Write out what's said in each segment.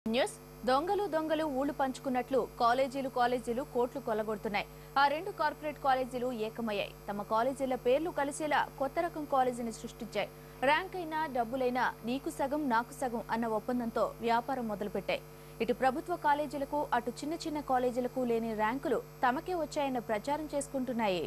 news దొంగలు దొంగలు ఊళ్ళు పంచుకున్నట్లు కాలేజీలు కాలేజీలు కోట్లు కొల్లగొడుతున్నాయి ఆ రెండు కార్పొరేట్ కాలేజీలు ఏకమయ్యాయి తమ కాలేజీల పేర్లు కలిసేలా కొత్త రకం కాలేజీని సృష్టించాయి ర్యాంక్ అయినా డబ్బులైనా నీకు సగం నాకు సగం అన్న ఒప్పందంతో వ్యాపారం మొదలుపెట్టాయి ఇటు ప్రభుత్వ కాలేజీలకు అటు చిన్న చిన్న కాలేజీలకు లేని ర్యాంకులు తమకే వచ్చాయన్న ప్రచారం చేసుకుంటున్నాయి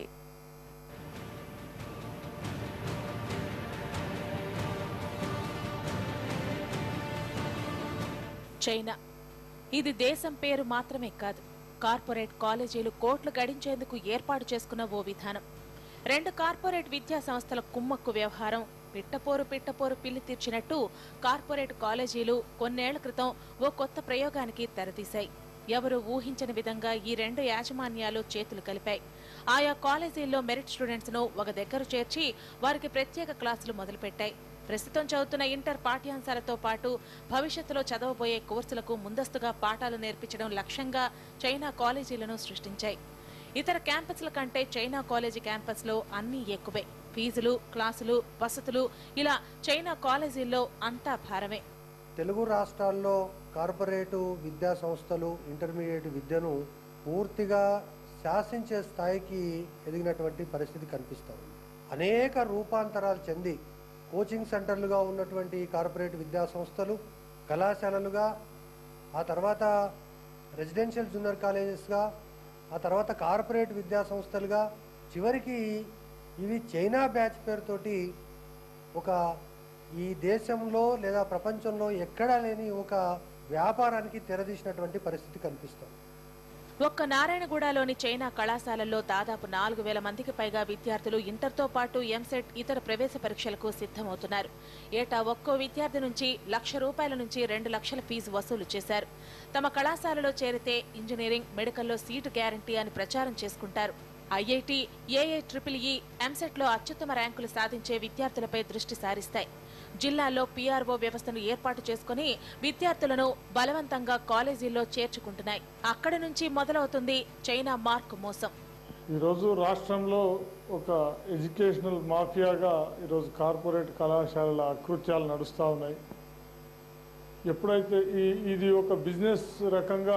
చైనా ఇది దేశం పేరు మాత్రమే కాదు కార్పొరేట్ కాలేజీలు కోట్లు గడించేందుకు ఏర్పాటు చేసుకున్న ఓ విధానం రెండు కార్పొరేట్ విద్యా సంస్థల కుమ్మక్కు వ్యవహారం పిట్టపోరు పిట్టపోరు పిల్లి తీర్చినట్టు కార్పొరేట్ కాలేజీలు కొన్నేళ్ల క్రితం ఓ కొత్త ప్రయోగానికి తెరతీశాయి ఎవరు ఊహించని విధంగా ఈ రెండు యాజమాన్యాలు చేతులు కలిపాయి ఆయా కాలేజీల్లో మెరిట్ స్టూడెంట్స్ ను ఒక దగ్గర చేర్చి వారికి ప్రత్యేక క్లాసులు మొదలుపెట్టాయి ప్రస్తుతం చదువుతున్న ఇంటర్ పాఠ్యాంశాలతో పాటు భవిష్యత్తులో చదవబోయే కోర్సులకు ముందస్తుగా పాఠాలు నేర్పించడం లక్ష్యంగా చైనా కాలేజీలను సృష్టించాయి ఇతర క్యాంపస్ల కంటే చైనా కాలేజీ క్యాంపస్లో అన్నీ ఎక్కువే ఫీజులు క్లాసులు వసతులు ఇలా చైనా కాలేజీల్లో అంతా భారమే తెలుగు రాష్ట్రాల్లో కార్పొరేటు విద్యా సంస్థలు ఇంటర్మీడియట్ విద్యను పూర్తిగా శాసించే స్థాయికి ఎదిగినటువంటి పరిస్థితి కనిపిస్తుంది అనేక రూపాంతరాలు చెంది కోచింగ్ సెంటర్లుగా ఉన్నటువంటి కార్పొరేట్ విద్యా సంస్థలు కళాశాలలుగా ఆ తర్వాత రెసిడెన్షియల్ జూనియర్ కాలేజెస్గా ఆ తర్వాత కార్పొరేట్ విద్యా సంస్థలుగా చివరికి ఇవి చైనా బ్యాచ్ పేరుతోటి ఒక ఈ దేశంలో లేదా ప్రపంచంలో ఎక్కడా లేని ఒక వ్యాపారానికి తెరదీసినటువంటి పరిస్థితి కనిపిస్తుంది ఒక్క నారాయణగూడలోని చైనా కళాశాలల్లో దాదాపు నాలుగు వేల మందికి పైగా విద్యార్థులు ఇంటర్తో పాటు ఎంసెట్ ఇతర ప్రవేశ పరీక్షలకు సిద్ధమవుతున్నారు ఏటా ఒక్కో విద్యార్థి నుంచి లక్ష రూపాయల నుంచి రెండు లక్షల ఫీజు వసూలు చేశారు తమ కళాశాలలో చేరితే ఇంజనీరింగ్ మెడికల్లో సీటు గ్యారంటీ అని ప్రచారం చేసుకుంటారు ఐఐటి ఏఏ ట్రిపుల్ ఈ ఎంసెట్లో అత్యుత్తమ ర్యాంకులు సాధించే విద్యార్థులపై దృష్టి సారిస్తాయి జిల్లాల్లో పీఆర్ఓ వ్యవస్థను ఏర్పాటు చేసుకుని విద్యార్థులను బలవంతంగా కాలేజీల్లో చేర్చుకుంటున్నాయి అక్కడి నుంచి మొదలవుతుంది చైనా మార్క్ మోసం ఈరోజు రాష్ట్రంలో ఒక ఎడ్యుకేషనల్ మాఫియాగా ఈరోజు కార్పొరేట్ కళాశాలల అకృత్యాలు నడుస్తూ ఉన్నాయి ఎప్పుడైతే ఈ ఇది ఒక బిజినెస్ రకంగా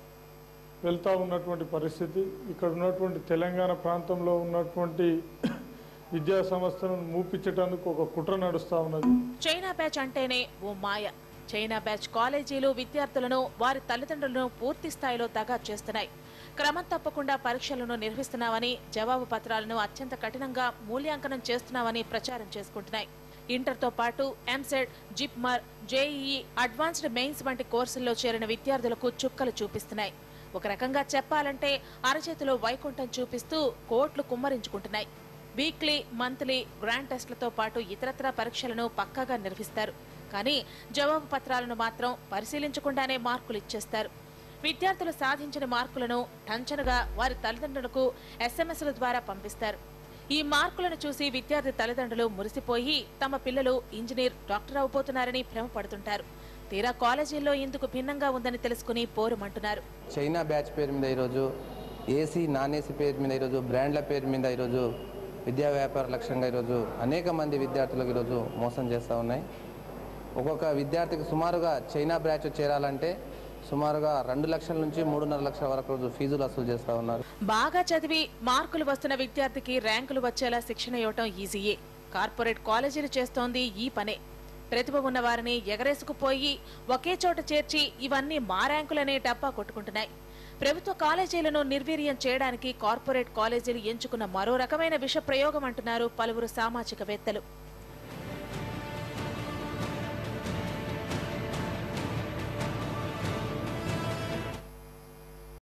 వెళ్తూ ఉన్నటువంటి పరిస్థితి ఇక్కడ ఉన్నటువంటి తెలంగాణ ప్రాంతంలో ఉన్నటువంటి విద్యా సంస్థలను మూపించడానికి ఒక కుట్ర నడుస్తూ ఉన్నది చైనా బ్యాచ్ అంటేనే ఓ మాయ చైనా బ్యాచ్ కాలేజీలు విద్యార్థులను వారి తల్లిదండ్రులను పూర్తి స్థాయిలో దగా చేస్తున్నాయి క్రమం తప్పకుండా పరీక్షలను నిర్వహిస్తున్నామని జవాబు పత్రాలను అత్యంత కఠినంగా మూల్యాంకనం చేస్తున్నామని ప్రచారం చేసుకుంటున్నాయి ఇంటర్తో పాటు EAMCET JIPMER JEE advanced mains వంటి కోర్సుల్లో చేరిన విద్యార్థులకు చుక్కలు చూపిస్తున్నాయి ఒక రకంగా చెప్పాలంటే అరచేతిలో వైకుంఠం చూపిస్తూ కోట్లు కుమ్మరించుకుంటున్నాయి వీక్లీ మంత్లీ గ్రాండ్ టెస్ట్లతో పాటు ఇతరత్ర పరీక్షలను పక్కాగా నిర్వహిస్తారు కానీ జవాబు పత్రాలను మాత్రం పరిశీలించకుండానే మార్కులు ఇచ్చేస్తారు విద్యార్థులు సాధించిన మార్కులను టంచనుగా వారి తల్లిదండ్రులకు ఎస్ఎంఎస్ల ద్వారా పంపిస్తారు ఈ మార్కులను చూసి విద్యార్థి తల్లిదండ్రులు మురిసిపోయి తమ పిల్లలు ఇంజనీర్ డాక్టర్ అవబోతున్నారని భ్రమపడుతుంటారు తీరా కాలేజీల్లో ఇందుకు భిన్నంగా ఉందని తెలుసుకుని పోరుమంటున్నారు చైనా బ్యాచ్ పేరు మీద ఈరోజు ఏసీ నాన్ ఏసీ పేరు మీద ఈరోజు బ్రాండ్ల పేరు మీద ఈరోజు విద్యా వ్యాపార లక్ష్యంగా ఈరోజు అనేక మంది విద్యార్థులకు ఈరోజు మోసం చేస్తూ ఉన్నాయి ఒక్కొక్క విద్యార్థికి సుమారుగా చైనా బ్యాచ్ చేరాలంటే సుమారుగా రెండు లక్షల నుంచి మూడున్నర లక్షల వరకు రోజు ఫీజులు వసూలు చేస్తూ ఉన్నారు బాగా చదివి మార్కులు వస్తున్న విద్యార్థికి ర్యాంకులు వచ్చేలా శిక్షణ ఇవ్వటం ఈజీయే కార్పొరేట్ కాలేజీలు చేస్తోంది ఈ పనే ప్రతిభ ఉన్న వారిని ఎగరేసుకుపోయి ఒకే చోట చేర్చి ఇవన్నీ మా ర్యాంకులనే డబ్బా కొట్టుకుంటున్నాయి ప్రభుత్వ కాలేజీలను నిర్వీర్యం చేయడానికి కార్పొరేట్ కాలేజీలు ఎంచుకున్న మరో రకమైన విష ప్రయోగం అంటున్నారు పలువురు సామాజికవేత్తలు